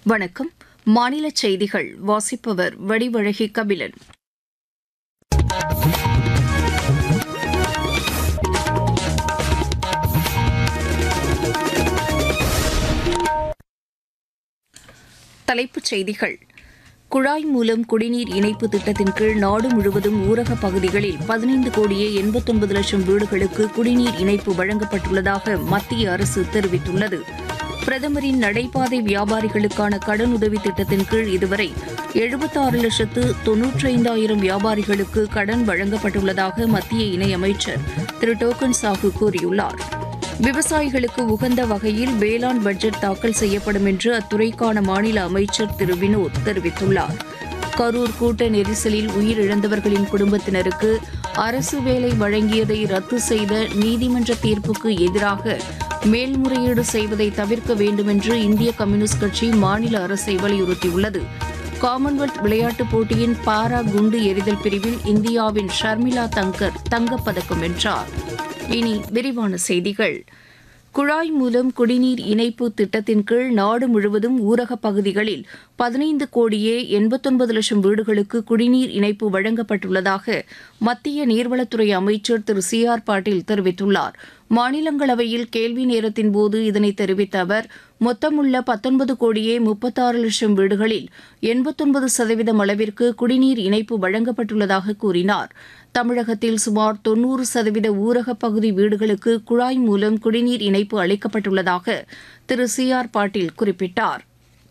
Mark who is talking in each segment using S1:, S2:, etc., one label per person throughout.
S1: வணக்கம் மாநில செய்திகள் வாசிப்பவர் வடிவழகி கபிலன் தலைப்புச் செய்திகள் குழாய் மூலம் குடிநீர் இணைப்பு திட்டத்தின் கீழ் நாடு முழுவதும் ஊரகப் பகுதிகளில் பதினைந்து கோடியே எண்பத்தொன்பது லட்சம் வீடுகளுக்கு குடிநீர் இணைப்பு வழங்கப்பட்டுள்ளதாக மத்திய அரசு தெரிவித்துள்ளது பிரதமரின் நடைபாதை வியாபாரிகளுக்கான கடனுதவி திட்டத்தின் கீழ் இதுவரை எழுபத்தாறு லட்சத்து தொன்னூற்றைந்தாயிரம் வியாபாரிகளுக்கு கடன் வழங்கப்பட்டுள்ளதாக மத்திய இணையமைச்சர் திரு டோக்கன் சாஹு கூறியுள்ளார் விவசாயிகளுக்கு உகந்த வகையில் வேளாண் பட்ஜெட் தாக்கல் செய்யப்படும் என்று அத்துறைக்கான மாநில அமைச்சர் திரு வினோத் தெரிவித்துள்ளார் கரூர் கூட்ட நெரிசலில் உயிரிழந்தவர்களின் குடும்பத்தினருக்கு அரசு வேலை வழங்கியதை ரத்து செய்த நீதிமன்ற தீர்ப்புக்கு எதிராக மேல்முறையீடு செய்வதை தவிர்க்க வேண்டுமென்று இந்திய கம்யூனிஸ்ட் கட்சி மாநில அரசை வலியுறுத்தியுள்ளது காமன்வெல்த் விளையாட்டுப் போட்டியின் பாரா குண்டு எறிதல் பிரிவில் இந்தியாவின் ஷர்மிளா தங்கர் தங்கப்பதக்கம் வென்றார் இனி விரிவான செய்திகள் குழாய் மூலம் குடிநீர் இணைப்பு திட்டத்தின் கீழ் நாடு முழுவதும் ஊரகப் பகுதிகளில் பதினைந்து கோடியே எண்பத்தொன்பது லட்சம் வீடுகளுக்கு குடிநீர் இணைப்பு வழங்கப்பட்டுள்ளதாக மத்திய நீர்வளத்துறை அமைச்சர் திரு சி ஆர் பாட்டீல் தெரிவித்துள்ளார் மாநிலங்களவையில் கேள்வி நேரத்தின் போது இதனை தெரிவித்த அவர் மொத்தமுள்ள பத்தொன்பது கோடியே முப்பத்தாறு லட்சம் வீடுகளில் எண்பத்தொன்பது சதவீதம் அளவிற்கு குடிநீர் இணைப்பு வழங்கப்பட்டுள்ளதாக கூறினார் தமிழகத்தில் சுமார் தொன்னூறு சதவீத ஊரகப் பகுதி வீடுகளுக்கு குழாய் மூலம் குடிநீர் இணைப்பு அளிக்கப்பட்டுள்ளதாக திரு சி ஆர் பாட்டீல் குறிப்பிட்டார்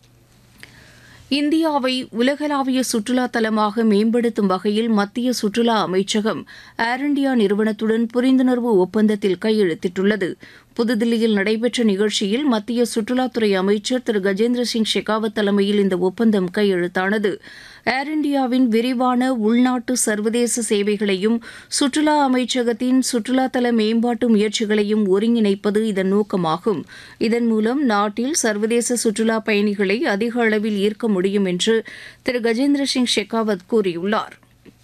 S1: இந்தியாவை உலகளாவிய சுற்றுலா தலமாக மேம்படுத்தும் வகையில் மத்திய சுற்றுலா அமைச்சகம் ஏர் இண்டியா நிறுவனத்துடன் புரிந்துணர்வு ஒப்பந்தத்தில் கையெழுத்திட்டுள்ளது புதுதில்லியில் நடைபெற்ற நிகழ்ச்சியில் மத்திய சுற்றுலாத்துறை அமைச்சர் திரு கஜேந்திர சிங் ஷெகாவத் தலைமையில் இந்த ஒப்பந்தம் கையெழுத்தானது ஏர் இண்டியாவின் விரிவான உள்நாட்டு சர்வதேச சேவைகளையும் சுற்றுலா அமைச்சகத்தின் சுற்றுலாத்தல மேம்பாட்டு முயற்சிகளையும் ஒருங்கிணைப்பது இதன் நோக்கமாகும் இதன் மூலம் நாட்டில் சர்வதேச சுற்றுலா பயணிகளை அதிக அளவில் ஈர்க்க முடியும் என்று திரு கஜேந்திர சிங் ஷெகாவத் கூறியுள்ளார்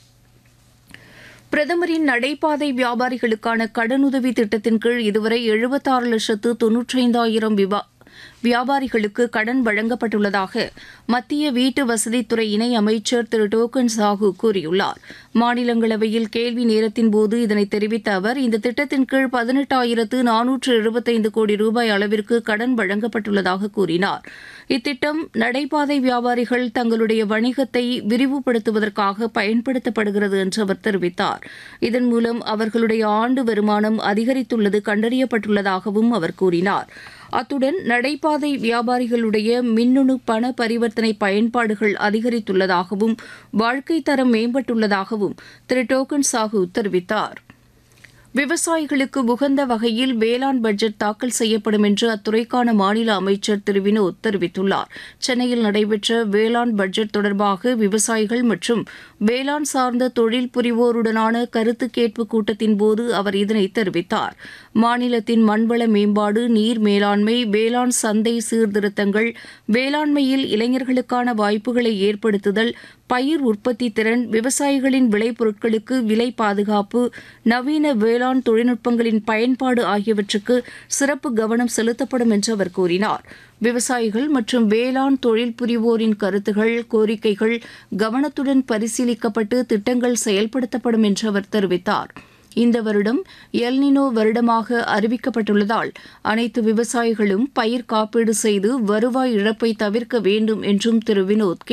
S1: பிரதமரின் நடைபாதை வியாபாரிகளுக்கான கடனுதவி திட்டத்தின் கீழ் இதுவரை எழுபத்தாறு லட்சத்து தொன்னூற்றைந்தாயிரம் விவா வியாபாரிகளுக்கு கடன் வழங்கப்பட்டுள்ளதாக மத்திய வீட்டு வசதித்துறை இணை அமைச்சர் திரு டோக்கன் சாஹூ கூறியுள்ளார் மாநிலங்களவையில் கேள்வி நேரத்தின் போது இதனை தெரிவித்த அவர் இந்த திட்டத்தின் கீழ் பதினெட்டாயிரத்து நானூற்று எழுபத்தைந்து கோடி ரூபாய் அளவிற்கு கடன் வழங்கப்பட்டுள்ளதாக கூறினார் இத்திட்டம் நடைபாதை வியாபாரிகள் தங்களுடைய வணிகத்தை விரிவுபடுத்துவதற்காக பயன்படுத்தப்படுகிறது என்று அவர் தெரிவித்தார் இதன் மூலம் அவர்களுடைய ஆண்டு வருமானம் அதிகரித்துள்ளது கண்டறியப்பட்டுள்ளதாகவும் அவர் கூறினார் அத்துடன் நடைபாதை வியாபாரிகளுடைய மின்னணு பண பரிவர்த்தனை பயன்பாடுகள் அதிகரித்துள்ளதாகவும் வாழ்க்கை தரம் மேம்பட்டுள்ளதாகவும் திரு டோக்கன் சாஹூ தெரிவித்தார் விவசாயிகளுக்கு உகந்த வகையில் வேளாண் பட்ஜெட் தாக்கல் செய்யப்படும் என்று அத்துறைக்கான மாநில அமைச்சர் திரு வினோத் தெரிவித்துள்ளார் சென்னையில் நடைபெற்ற வேளாண் பட்ஜெட் தொடர்பாக விவசாயிகள் மற்றும் வேளாண் சார்ந்த தொழில் புரிவோருடனான கருத்து கேட்பு கூட்டத்தின் போது அவர் இதனை தெரிவித்தார் மாநிலத்தின் மண்வள மேம்பாடு நீர் மேலாண்மை வேளாண் சந்தை சீர்திருத்தங்கள் வேளாண்மையில் இளைஞர்களுக்கான வாய்ப்புகளை ஏற்படுத்துதல் பயிர் உற்பத்தி திறன் விவசாயிகளின் விளைபொருட்களுக்கு விலை பாதுகாப்பு நவீன வேளாண் தொழில்நுட்பங்களின் பயன்பாடு ஆகியவற்றுக்கு சிறப்பு கவனம் செலுத்தப்படும் என்று அவர் கூறினார் விவசாயிகள் மற்றும் வேளாண் தொழில் புரிவோரின் கருத்துகள் கோரிக்கைகள் கவனத்துடன் பரிசீலிக்கப்பட்டு திட்டங்கள் செயல்படுத்தப்படும் என்று அவர் தெரிவித்தார் இந்த வருடம் எல்னினோ வருடமாக அறிவிக்கப்பட்டுள்ளதால் அனைத்து விவசாயிகளும் பயிர் காப்பீடு செய்து வருவாய் இழப்பை தவிர்க்க வேண்டும் என்றும் திரு வினோத்